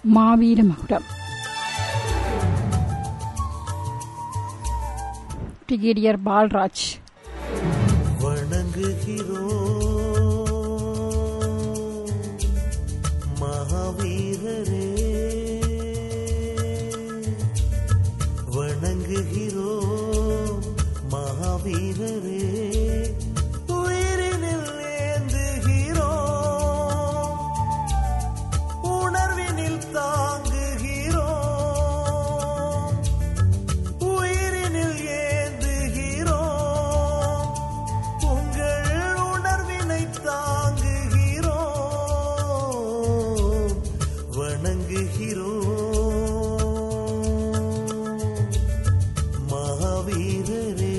மாவீர மகுடம் பிரிகேடியர் பால்ராஜ் வணங்குகிறோம் மகாவீரரே வணங்குகிறோம் மகாவீரரே உயிரினில் ஏந்துகிறோம் உணர்வினில் தாங்குகிறோம் உயிரினில் ஏந்துகிறோம் உங்கள் உணர்வினை தாங்குகிறோம் வணங்குகிறோம் மகாவீரரே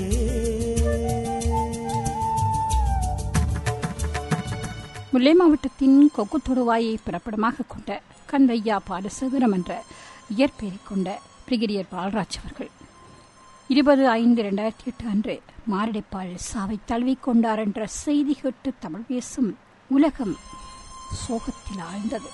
முல்லை மாவட்டத்தின் கொக்கு தொடுவாயை பிறப்பிடமாக கொண்ட கந்தையா பாலசேகரம் என்ற இயற்பெயரைக் கொண்ட பிரிகேடியர் பால்ராஜ் அவர்கள் இருபது ஐந்து இரண்டாயிரத்தி எட்டு அன்று மாரடைப்பால் சாவை தழுவிக் கொண்டார் என்ற செய்தி கேட்டு தமிழ் பேசும் உலகம் சோகத்தில் ஆழ்ந்தது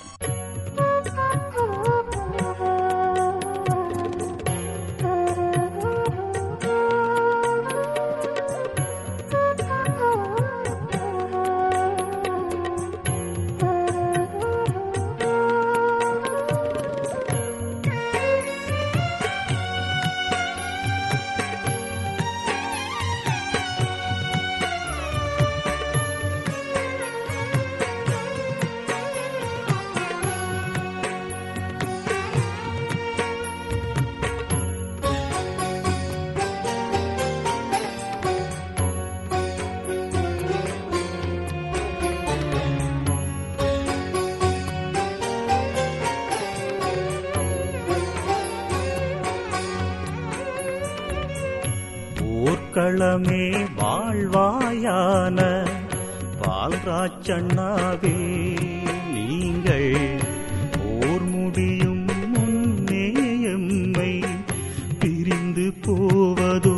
போர்க்களமே வாழ்வாயான பால்ராச்சண்ணாவே நீங்கள் போர் முடியும் முன்னே எம்மை பிரிந்து போவதோ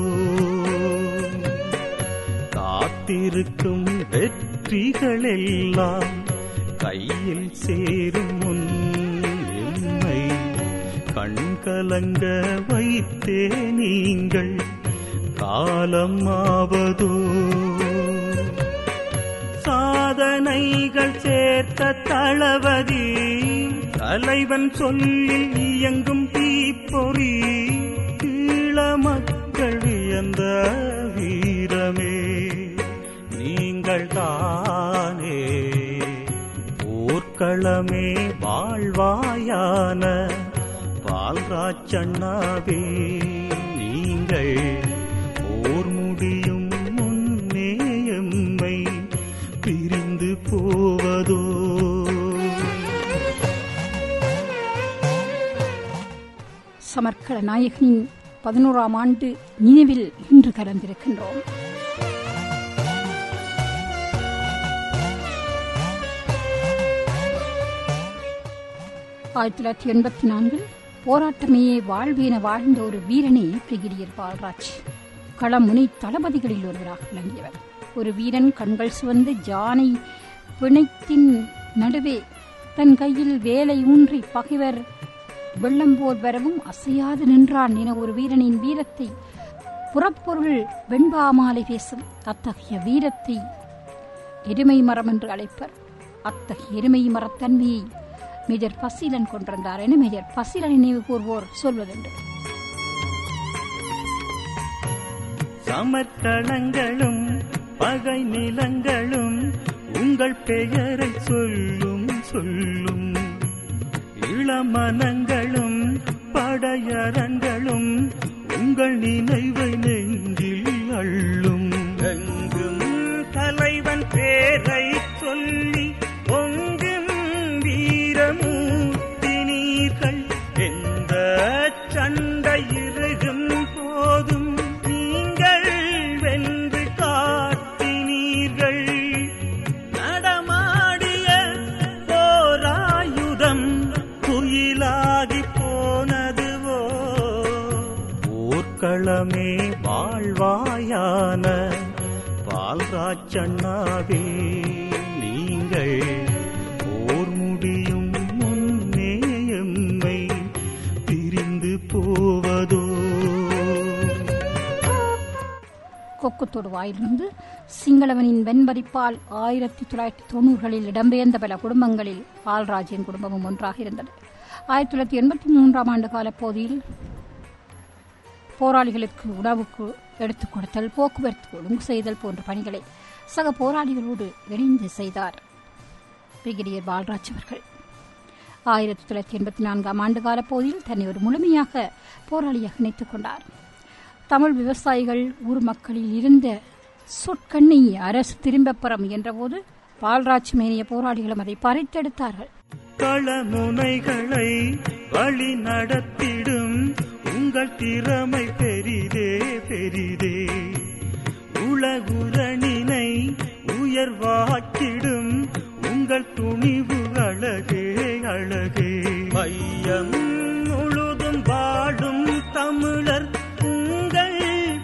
காத்திருக்கும் வெற்றிகளெல்லாம் கையில் சேரும் முன் எம்மை கண்கலங்க வைத்தே நீங்கள் காலம் ஆவதோ சாதனைகள் சேர்த்த தளபதி தலைவன் சொல்லில் இயங்கும் தீப்பொறி ஈழ மக்கள் வியந்த வீரமே நீங்கள் தானே போர்க்களமே வாழ்வாயான பால்ராச்சண்ணாவே நீங்கள் போர் முடியும் முன்னே எம்மை பிரிந்து போவதோ சமர்க்கல நாயகனின் பதினோராம் ஆண்டு நினைவில் இன்று கலந்திருக்கின்றோம் ஆயிரத்தி தொள்ளாயிரத்தி எண்பத்தி நான்கில் போராட்டமே வாழ்வேன வாழ்ந்த ஒரு வீரனே பிரிகிடியர் பால்ராஜ் களமுனை தளபதிகளில் ஒருவராக விளங்கியவர் ஒரு வீரன் கண்கள் சுவந்து ஜானை பிணைத்தின் நடுவே தன் கையில் வேலை ஊன்றி பகைவர் வெள்ளம் போர் வரவும் அசையாது நின்றான் என ஒரு வீரனின் வீரத்தை புறப்பொருள் வெண்பாமாலை பேசும் அத்தகைய வீரத்தை எருமை மரம் என்று அழைப்பர் அத்தகைய எருமை மரத்தன்மையை மேஜர் பசீலன் கொண்டிருந்தார் என மேஜர் பசீலன் நினைவு கூர்வோர் சொல்வதுண்டு சமர்க்களங்களும் பகை நிலங்களும் உங்கள் பெயரை சொல்லும் சொல்லும் இளமனங்களும் படையரங்களும் உங்கள் நினைவை நெஞ்சில் அள்ளும் எங்கும் தலைவன் பேரை சொல்லி பொங்கும் வீரமூர்த்தி நீர்கள் எந்த சண்டை இருக்கும் போதும் நீங்கள் வென்று காட்டினீர்கள் நடமாடிய போராயுதம் குயிலாகி போனதுவோ போர்க்களமே வாழ்வாயான பால்ராச்சண்ணாவே நீங்கள் போர் முடியும் முன்னே எம்மை ஊக்கத்தோடு வாயிலிருந்து சிங்களவனின் வெண்பரிப்பால் ஆயிரத்தி தொள்ளாயிரத்தி தொண்ணூறுகளில் இடம்பெயர்ந்த பல குடும்பங்களில் பால்ராஜின் குடும்பமும் ஒன்றாக இருந்தது ஆயிரத்தி தொள்ளாயிரத்தி எண்பத்தி மூன்றாம் ஆண்டு கால பகுதியில் போராளிகளுக்கு உணவுக்கு எடுத்துக் கொடுத்தல் போக்குவரத்து ஒழுங்கு செய்தல் போன்ற பணிகளை சக போராளிகளோடு இணைந்து செய்தார் பிரிகேடியர் பால்ராஜ் அவர்கள் ஆயிரத்தி தொள்ளாயிரத்தி எண்பத்தி நான்காம் ஆண்டு கால பகுதியில் தன்னை ஒரு முழுமையாக போராளியாக இணைத்துக் கொண்டார் தமிழ் விவசாயிகள் ஊர் மக்களில் இருந்த சொற்கண்ணை அரசு திரும்பப் பெற முயன்றபோது பால்ராஜ் மேனிய போராளிகளும் அதை பறித்தெடுத்தார்கள் களமுனைகளை வழி நடத்திடும் உங்கள் திறமை பெரிதே பெரிதே உலகுரணினை உயர்வாக்கிடும் உங்கள் துணிவு அழகே அழகே மையம் முழுதும் வாழும் தமிழர் உங்கள்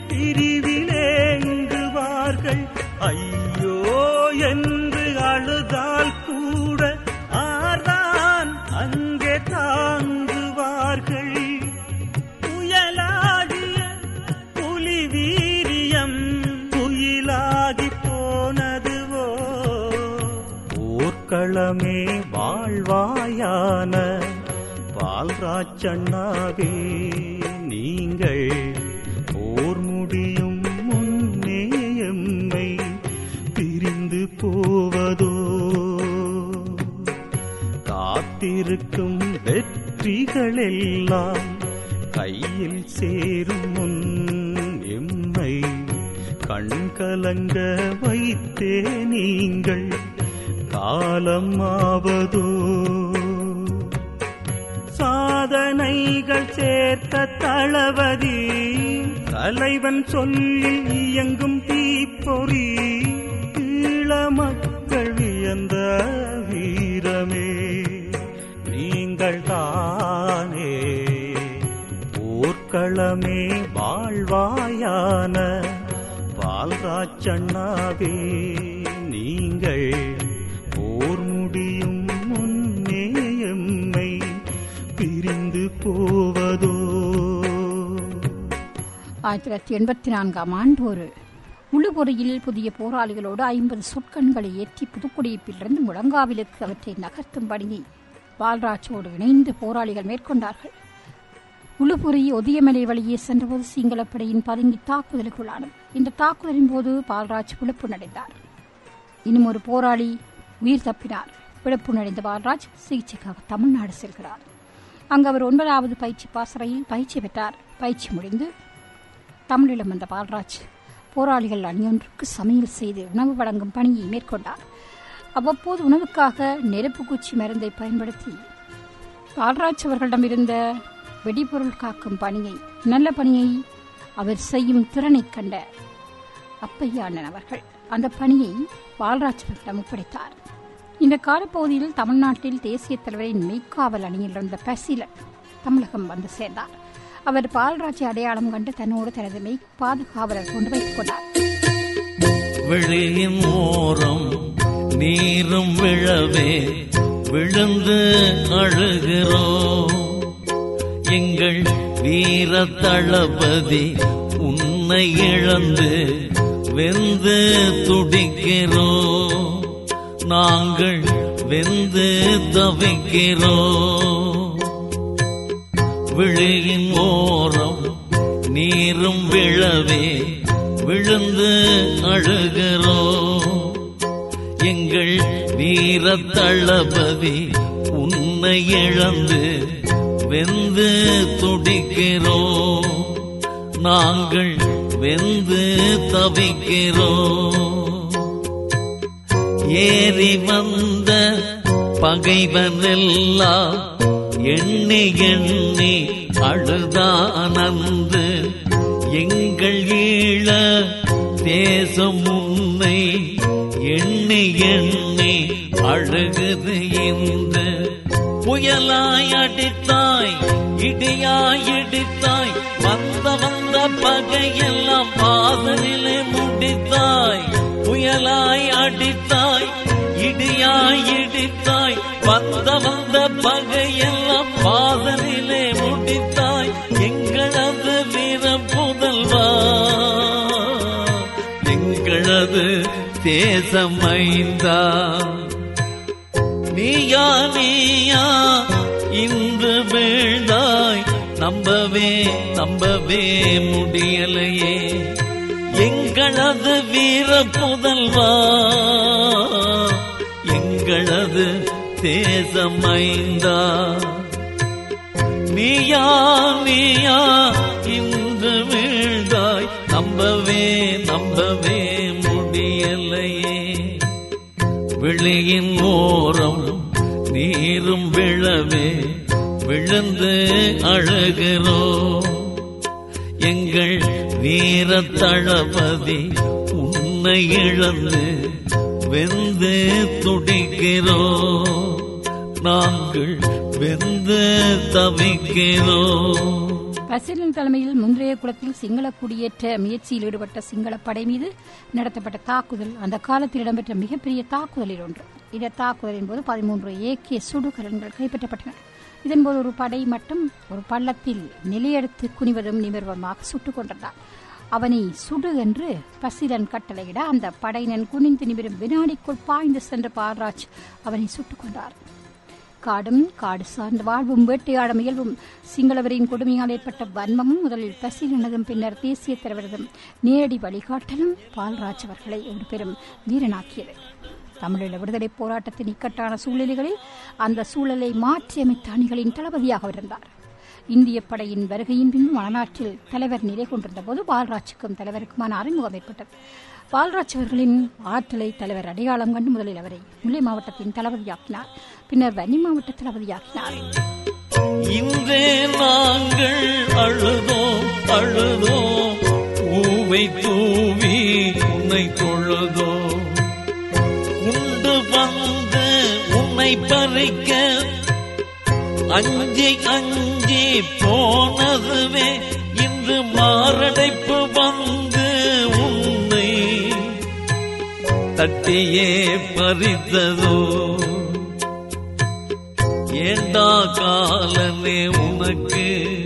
பிரிவிலேங்குவார்கள் ஐயோ என்று அழுதால் கூட ஆர்தான் அங்கே தாங்குவார்கள் புயலாகிய புலி வீரியம் புயலாகி போனதுவோ போர்க்களமே வாழ்வாயான பால்ராச்சண்ணாவே நீங்கள் போர் முடியும் முன்னே எம்மை பிரிந்து போவதோ காத்திருக்கும் வெற்றிகளெல்லாம் கையில் சேரும் முன் எம்மை கண்கலங்க வைத்தே நீங்கள் காலம் ஆவதோ சாதனைகள் சேர்த்த தளபதி தலைவன் சொல்லில் இயங்கும் தீப்பொறி ஈழ மக்கள் வியந்த வீரமே நீங்கள் தானே போர்க்களமே வாழ்வாயான பால்ராச்சண்ணாவே நீங்கள் போர் முடியும் முன்னே எம்மை பிரிந்து போவதோ ஆயிரத்தி தொள்ளாயிரத்தி எண்பத்தி நான்காம் ஆண்டு ஒரு முழுபொறையில் புதிய போராளிகளோடு ஐம்பது சொற்கண்களை ஏற்றி புதுக்குடியிருப்பிலிருந்து முழங்காவிலுக்கு அவற்றை நகர்த்தும் பணியை பால்ராஜோடு இணைந்து போராளிகள் மேற்கொண்டார்கள் உளுபுரி ஒதியமலை வழியே சென்றபோது சிங்களப்படையின் பதுங்கி தாக்குதலுக்குள்ளானது இந்த தாக்குதலின் போது பால்ராஜ் விழுப்பு நடைந்தார் இன்னும் ஒரு போராளி உயிர் தப்பினார் விழுப்பு நடைந்த பால்ராஜ் சிகிச்சைக்காக தமிழ்நாடு செல்கிறார் அங்கு அவர் ஒன்பதாவது பயிற்சி பாசறையில் பயிற்சி பெற்றார் பயிற்சி முடிந்து தமிழிலம் வந்த பால்ராஜ் போராளிகள் அணியொன்றுக்கு சமையல் செய்து உணவு வழங்கும் பணியை மேற்கொண்டார் அவ்வப்போது உணவுக்காக நெருப்பு குச்சி மருந்தை பயன்படுத்தி பால்ராஜ் அவர்களிடமிருந்த வெடிபொருள் காக்கும் பணியை நல்ல பணியை அவர் செய்யும் திறனைக் கண்ட அப்பையாண்ணன் அவர்கள் அந்த பணியை பால்ராஜ் அவர்களிடம் ஒப்படைத்தார் இந்த காலப்பகுதியில் தமிழ்நாட்டில் தேசிய தலைவரின் மெய்க்காவல் அணியில் இருந்த பசிலன் தமிழகம் வந்து சேர்ந்தார் அவர் பால்ராஜை அடையாளம் கண்டு தன்னோடு தனது மெய் பாதுகாவலர் கொண்டு வைத்துக் கொண்டார் வெளியின் ஓரம் நீரும் விழவே விழுந்து அழுகிறோம் எங்கள் வீர தளபதி உன்னை இழந்து வெந்து துடிக்கிறோம் நாங்கள் வெந்து தவிக்கிறோம் விழியின் ஓரம் நீரும் விழவே விழுந்து அழுகிறோம் எங்கள் வீர தளபதி உன்னை இழந்து வெந்து துடிக்கிறோம் நாங்கள் வெந்து தவிக்கிறோம் ஏறி வந்த பகைவனெல்லாம் எண்ணி எண்ணி அழுதானந்து எங்கள் ஈழ தேசம் உன்னை எண்ணி எண்ணி அழுகுது இந்த புயலாய் அடித்தாய் இடியாய் இடித்தாய் வந்த வந்த பகையெல்லாம் பாதனிலே முடித்தாய் புயலாய் அடித்தாய் இடியாய் இடித்தாய் வந்த வந்த பகையெல்லாம் பாதனிலே முடித்தாய் எங்களது வீர புதல்வா தேசமைந்தா நீயா நீயா இன்று வீழ்ந்தாய் நம்பவே நம்பவே முடியலையே எங்களது வீர புதல்வா எங்களது தேசமைந்தா நீயா நீயா இன்று வீழ்ந்தாய் நம்பவே நம்பவே முடியலையே விழியின் ஓரம் நீரும் விழவே விழுந்து அழுகிறோ எங்கள் வீர தளபதி உன்னை இழந்து வெந்து துடிக்கிறோ நாங்கள் வெந்து தவிக்கிறோம் பிரசிடென்ட் தலைமையில் முந்தைய குளத்தில் சிங்கள குடியேற்ற முயற்சியில் ஈடுபட்ட சிங்கள படை மீது நடத்தப்பட்ட தாக்குதல் அந்த காலத்தில் இடம்பெற்ற மிகப்பெரிய தாக்குதலில் ஒன்று இந்த தாக்குதலின் போது பதிமூன்று ஏகே சுடுகலன்கள் கைப்பற்றப்பட்டன இதன்போது ஒரு படை மட்டும் ஒரு பள்ளத்தில் நிலையெடுத்து குனிவதும் நிமிர்வமாக சுட்டுக் கொண்டிருந்தான் அவனை சுடு என்று பிரசிடன் கட்டளையிட அந்த படையினன் குனிந்து நிமிரும் வினாடிக்குள் பாய்ந்து சென்ற பால்ராஜ் அவனை சுட்டுக் கொண்டார் காடும் காடு சார்ந்த வாழ்வும் வேட்டையாட முயல்வும் சிங்களவரின் கொடுமையால் ஏற்பட்ட வன்மமும் முதலில் பசிலினதும் பின்னர் தேசிய தலைவரதும் நேரடி வழிகாட்டலும் பால்ராஜ் அவர்களை ஒரு பெரும் வீரனாக்கியது தமிழீழ விடுதலை போராட்டத்தின் இக்கட்டான சூழ்நிலைகளில் அந்த சூழலை மாற்றியமைத்த அணிகளின் தளபதியாக இருந்தார் இந்திய படையின் வருகையின் பின் வடநாட்டில் தலைவர் நிலை கொண்டிருந்த போது பால்ராஜுக்கும் தலைவருக்குமான அறிமுகம் ஏற்பட்டது பால்ராஜ் அவர்களின் ஆற்றலை தலைவர் அடையாளம் கண்டு முதலில் அவரை முல்லை மாவட்டத்தின் தளபதியாக்கினார் பின்னர் வன்னி மாவட்ட தளபதியாக்கினார் இன்றே நாங்கள் அழுதோம் அழுதோம் பூவை தூவி உன்னை தொழுதோம் உண்டு வந்து உன்னை பறிக்க அஞ்சி அஞ்சி போனதுவே இன்று மாரடைப்பு வந்து உன்னை தட்டியே பறித்ததோ ஏண்டா காலனே உனக்கு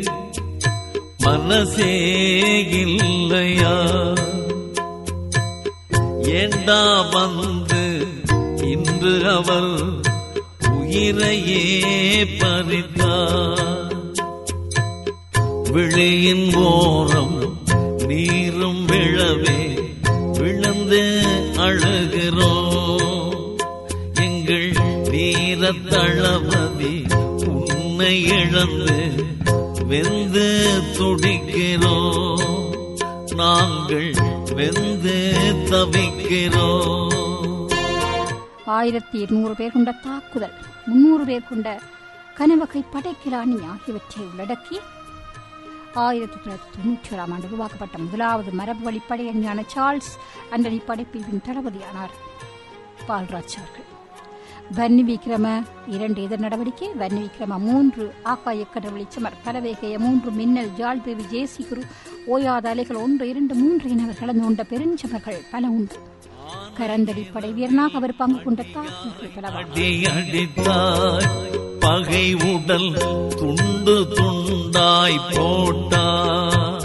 மனசே இல்லையா ஏண்டா வந்து இன்று அவர் உயிரையே பறித்தார் விழியின் ஓரம் நீரும் விழவே விழுந்து அழுகிறோம் எங்கள் வீர தளபதி உன்னை இழந்து வெந்து துடிக்கிறோம் நாங்கள் வெந்து தவிக்கிறோம் ஆயிரத்தி இருநூறு பேர் கொண்ட தாக்குதல் முன்னூறு பேர் கொண்ட கனவகை படைக்கிராணி ஆகியவற்றை உள்ளடக்கி ஆயிரத்தி தொள்ளாயிரத்தி தொண்ணூற்றி ஓராம் ஆண்டு உருவாக்கப்பட்ட முதலாவது மரபு வழி படையணியான சார்ல்ஸ் அண்டனி படைப்பிரிவின் தளபதியானார் பால்ராஜ் அவர்கள் வன்னி விக்ரம இரண்டு எதிர் நடவடிக்கை வன்னி விக்ரம மூன்று ஆகாய கடவுளை சமர் பலவேகைய மூன்று மின்னல் ஜால் பேவி ஜேசி குரு ஓயாத அலைகள் ஒன்று இரண்டு மூன்று எனவர் கலந்து கொண்ட பெருஞ்சமர்கள் பல உண்டு கரந்தடி படை வீரனாக அவர் பங்கு கொண்ட தாக்குதல்கள் பலவாகும் அடி அடித்தாய் பகை உடல் துண்டு துண்டாய் போட்டாய்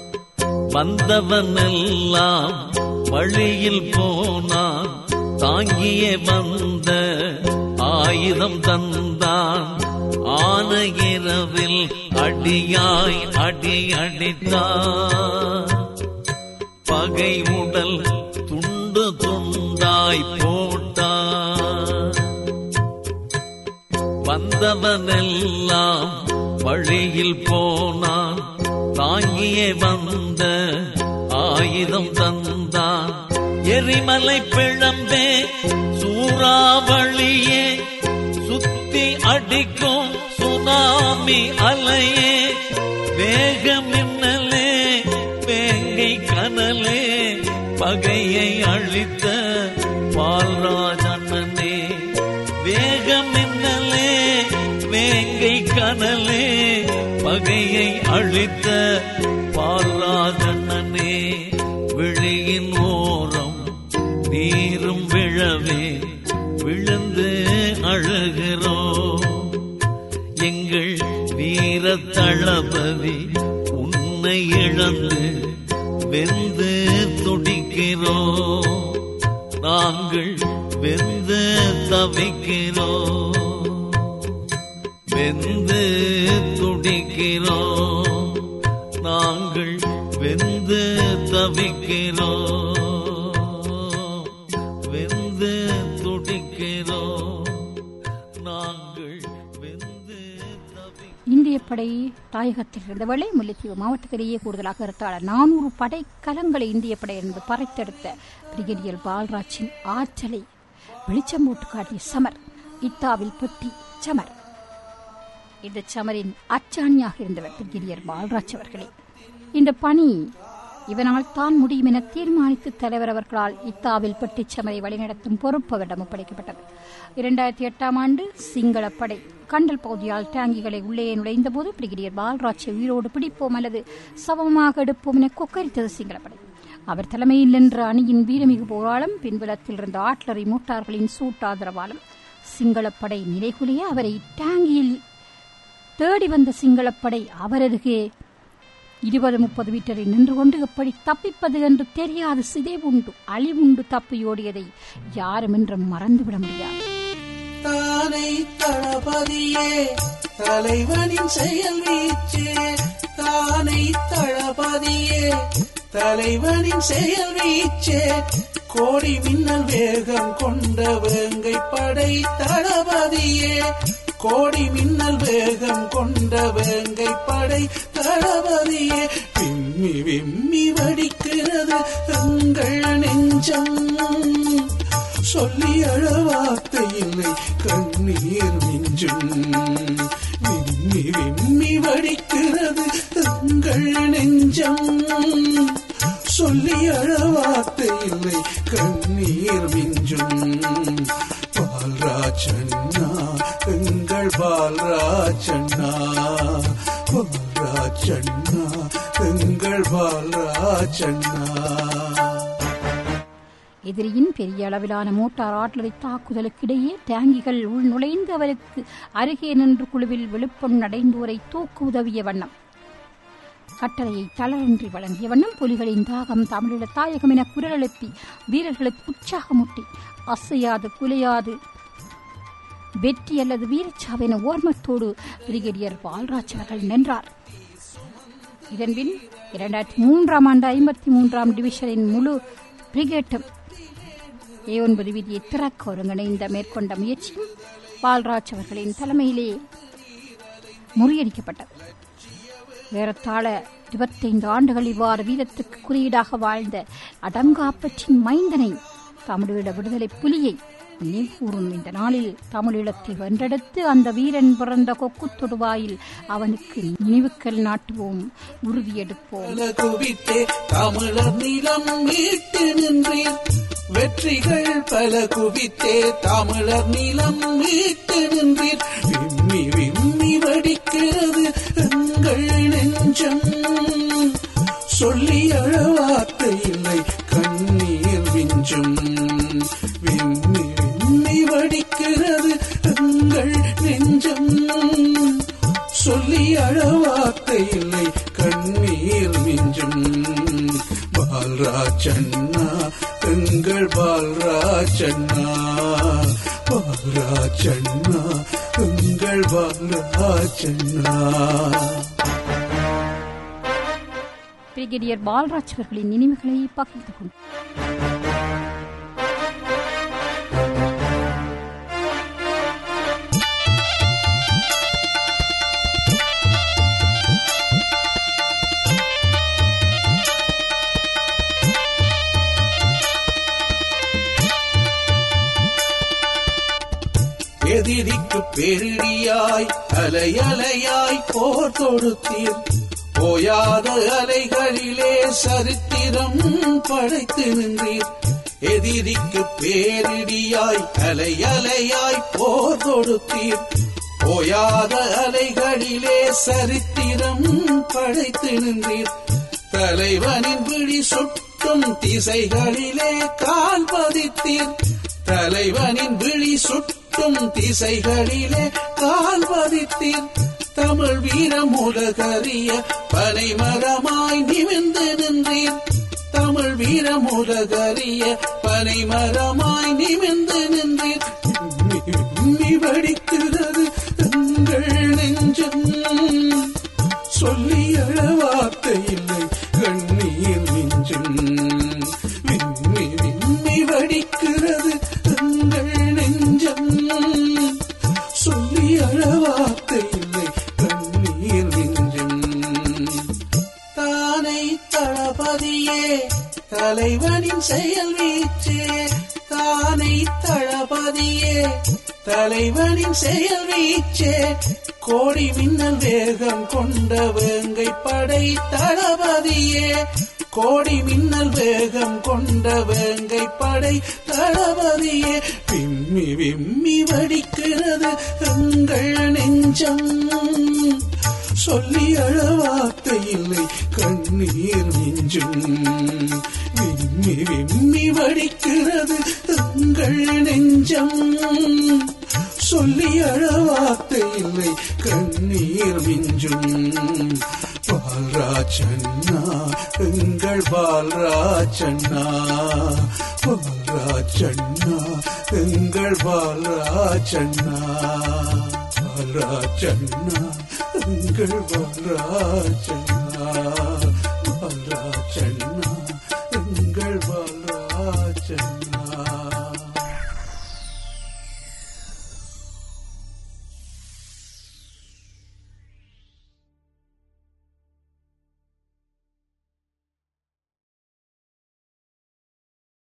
வந்தவனெல்லாம் வழியில் போனான் தாங்கியே வந்த ஆயுதம் தந்தான் ஆன இரவில் அடியாய் அடி அடித்தான் பகை உடல் துண்டு துண்டாய் போட்டான் வந்தவனெல்லாம் வழியில் போனான் தாங்கியே வந்த ஆயுதம் தந்தான் எரிமலை பிழம்பே சூறாவளியே சுத்தி அடிக்கும் சுனாமி அலையே வேக மின்னலே வேங்கை கனலே பகையை அழித்த பால்ராஜனே வேக மின்னலே வேங்கை கனலே பகையை அழித்த பால்ராஜனே விழியின் ஓரம் நீரும் விழவே விழுந்து அழுகிறோம் எங்கள் வீர தளபதி உன்னை இழந்து வெந்து துடிக்கிறோம் நாங்கள் வெந்து தவிக்கிறோம் வெந்து துடிக்கிறோம் நாங்கள் வெந்து தவிக்கிறோம் வெந்து துடிக்கிறோம் நாங்கள் வெந்து தவிக்கிறோம் இந்திய படை தாயகத்தில் இருந்தவளை முல்லைத்தீவு மாவட்டத்திலேயே கூடுதலாக இருந்தால் நானூறு படைக்கலங்களை இந்திய படை என்று பறைத்தெடுத்த பிரிகேடியர் பால்ராஜின் ஆற்றலை வெளிச்சம் போட்டு காட்டிய சமர் இத்தாவில் பெட்டி சமர் இந்த சமரின் அச்சாணியாக இருந்தவர் பிரிகேடியர் பால்ராஜ் அவர்களே இந்த பணி இவனால் தான் முடியும் என தீர்மானித்து தலைவர் அவர்களால் இத்தாவில் பெட்டிச் சமரை வழிநடத்தும் பொறுப்பு அவரிடம் ஒப்படைக்கப்பட்டது இரண்டாயிரத்தி எட்டாம் ஆண்டு சிங்கள படை கண்டல் பகுதியால் டேங்கிகளை உள்ளே நுழைந்த போது பிரிகேடியர் பால்ராஜை உயிரோடு பிடிப்போம் அல்லது சமமாக எடுப்போம் என கொக்கரித்தது சிங்களப்படை அவர் தலைமையில் நின்ற அணியின் வீரமிகு போராளம் பின்புலத்தில் இருந்த ஆட்லரி மோட்டார்களின் சூட்டாதரவாலும் சிங்களப்படை நிலைகுலிய அவரை டேங்கியில் தேடி வந்த சிங்களப்படை அவரருகே இருபது முப்பது மீட்டரில் நின்று கொண்டு எப்படி தப்பிப்பது என்று தெரியாது சிதைவுண்டு அழிவுண்டு தப்பியோடியதை யாரும் என்றும் மறந்துவிட முடியாது தானை தளபதியே தலைவனின் செயல் வீச்சு தானை தளபதியே தலைவனின் செயல் வீச்சே கோடி மின்னல் வேகம் கொண்ட வேங்கை படை தளபதியே கோடி மின்னல் வேகம் கொண்ட வேங்கை படை தளபதியே விம்மி விம்மி வடிக்கிறது எங்கள் நெஞ்சம் சொல்லி அழ வார்த்தை இல்லை கண்ணீர் மிஞ்சும் விம்மி விம்மி வடிக்கிறது எங்கள் நெஞ்சம் சொல்லி அழ வார்த்தை இல்லை கண்ணீர் மிஞ்சும் பால்ராஜண்ணா எங்கள் பால்ராஜண்ணா பால்ராஜண்ணா எங்கள் பால்ராஜண்ணா எதிரியின் பெரிய அளவிலான மோட்டார் ஆட்லரி தாக்குதலுக்கிடையே டேங்கிகள் உள் நுழைந்து அவருக்கு அருகே நின்று குழுவில் விழுப்பம் அடைந்தோரை தூக்கு உதவிய வண்ணம் கட்டளையை தளரின்றி வழங்கிய வண்ணம் புலிகளின் தாகம் தமிழீழ தாயகம் என குரல் எழுப்பி வீரர்களுக்கு உற்சாகமூட்டி அசையாது குலையாது வெற்றி அல்லது வீரச்சாவென ஓர்மத்தோடு பிரிகேடியர் பால்ராஜ் அவர்கள் நின்றார் இதன்பின் இரண்டாயிரத்தி மூன்றாம் ஆண்டு ஐம்பத்தி மூன்றாம் டிவிஷனின் முழு பிரிகேட்டும் ஏ ஒன்பது விதியை திறக்க ஒருங்கிணைந்த மேற்கொண்ட முயற்சியும் பால்ராஜ் அவர்களின் தலைமையிலே முறியடிக்கப்பட்டது ஏறத்தாழ இருபத்தைந்து ஆண்டுகள் இவ்வாறு வீரத்துக்கு குறியீடாக வாழ்ந்த அடங்காப்பற்றின் மைந்தனை தமிழீழ விடுதலை புலியை நினைவுகூறும் இந்த நாளில் தமிழீழத்தை வென்றெடுத்து அந்த வீரன் பிறந்த கொக்கு தொடுவாயில் அவனுக்கு நினைவுக்கல் நாட்டுவோம் உறுதியெடுப்போம் பல குவித்தே தமிழர் நிலம் மீட்டு நின்றீர் வெற்றிகள் பல குவித்தே தமிழர் நிலம் மீட்டு நின்றீர் விம்மி விம்மி வடிக்கிறது எங்கள் நெஞ்சம் சொல்லி அழ வார்த்தை இல்லை கண்ணீர் விஞ்சும் விம்மி விம்மி வடிக்கிறது எங்கள் நெஞ்சம் சொல்லி அழ வார்த்தை இல்லை கண்ணீர் மிஞ்சும் பால்ராஜண்ணா எங்கள் பால்ராஜண்ணா பால்ராஜண்ணா எங்கள் பால்ராஜண்ணா பிரிகேடியர் பால்ராஜ் அவர்களின் நினைவுகளை பகிர்ந்து கொண்டார் எதிரிக்கு பெருடியாய் அலையலையாய் போர் தொடுத்தீர் ஓயாத அலைகளிலே சரித்திரம் படைத்து நின்றீர் எதிரிக்கு பேரிடியாய் அலையலையாய் போர் தொடுத்தீர் ஓயாத அலைகளிலே சரித்திரம் படைத்து நின்றீர் தலைவனின் விழி சுட்டும் திசைகளிலே கால் பதித்தீர் தலைவனின் விழி சுட்டும் திசைகளிலே கால் பதித்தீர் தமிழ் வீரம் உலகறிய பனைமரமாய் நிமிர்ந்து நின்றீர் தமிழ் வீரமுலகறிய பனைமரமாய் நிமிர்ந்து நின்றீர் விம்மி வடிக்கிறது எங்கள் நெஞ்சம் சொல்லி அழ வார்த்தை இல்லை கண்ணீர் நெஞ்சம் விம்மி விம்மி வடிக்கிறது எங்கள் நெஞ்சம் சொல்லி அழ வார்த்தை இல்லை கண்ணீர் நெஞ்சம் தானை தளபதியே தலைவனின் செயல் வீச்சே தானை தளபதியே தலைவனின் செயல் வீச்சே கோடி மின்னல் வேகம் கொண்ட வேங்கை படை தளபதியே கோடி மின்னல் வேகம் கொண்ட வேங்கை படை தளபதியே விம்மி விம்மி வடிக்கிறது எங்கள் நெஞ்சம் சொல்லி அழ வார்த்தை இல்லை கண்ணீர் நெஞ்சும் விம்மி விம்மி வடிக்கிறது எங்கள் நெஞ்சம் சொல்லி அழ வார்த்தை இல்லை கண்ணீர் மிஞ்சும் பால்ராஜண்ணா எங்கள் பால்ராஜண்ணா பால்ராஜண்ணா எங்கள் பால்ராஜண்ணா பால்ராஜண்ணா எங்கள் பால்ராஜண்ணா